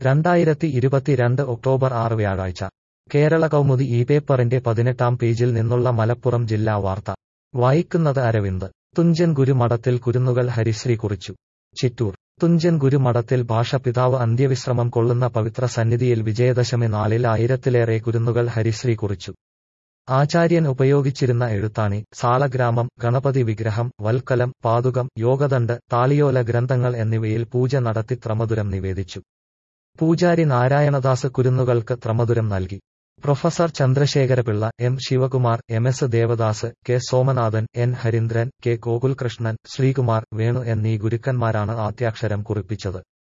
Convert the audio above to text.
രണ്ടായിരത്തി ഇരുപത്തിരണ്ട് ഒക്ടോബർ ആറ് വ്യാഴാഴ്ച കേരള കൗമുദി ഈ പേപ്പറിന്റെ പതിനെട്ടാം പേജിൽ നിന്നുള്ള മലപ്പുറം ജില്ലാ വാർത്ത വായിക്കുന്നത് അരവിന്ദ് തുഞ്ചൻ ഗുരുമഠത്തിൽ കുരുന്നുകൾ ഹരിശ്രീ കുറിച്ചു ചിറ്റൂർ തുഞ്ചൻ ഗുരുമഠത്തിൽ ഭാഷപിതാവ് അന്ത്യവിശ്രമം കൊള്ളുന്ന പവിത്ര സന്നിധിയിൽ വിജയദശമി നാളിൽ ആയിരത്തിലേറെ കുരുന്നുകൾ ഹരിശ്രീ കുറിച്ചു ആചാര്യൻ ഉപയോഗിച്ചിരുന്ന എഴുത്താണി സാളഗ്രാമം ഗണപതി വിഗ്രഹം വൽക്കലം പാതുകം യോഗദണ്ഡ് താളിയോല ഗ്രന്ഥങ്ങൾ എന്നിവയിൽ പൂജ നടത്തി ത്രമധുരം നിവേദിച്ചു പൂജാരി നാരായണദാസ് കുരുന്നുകൾക്ക് ത്രമധുരം നൽകി professor Chandrasekharapillai M Sivakumar M S Devadas K Somanathan N Harindran K Gokulkrishnan Sreekumar Venu എന്നീ ഗുരുക്കന്മാരാണ് ആദ്യാക്ഷരം കുറിപ്പിച്ചത്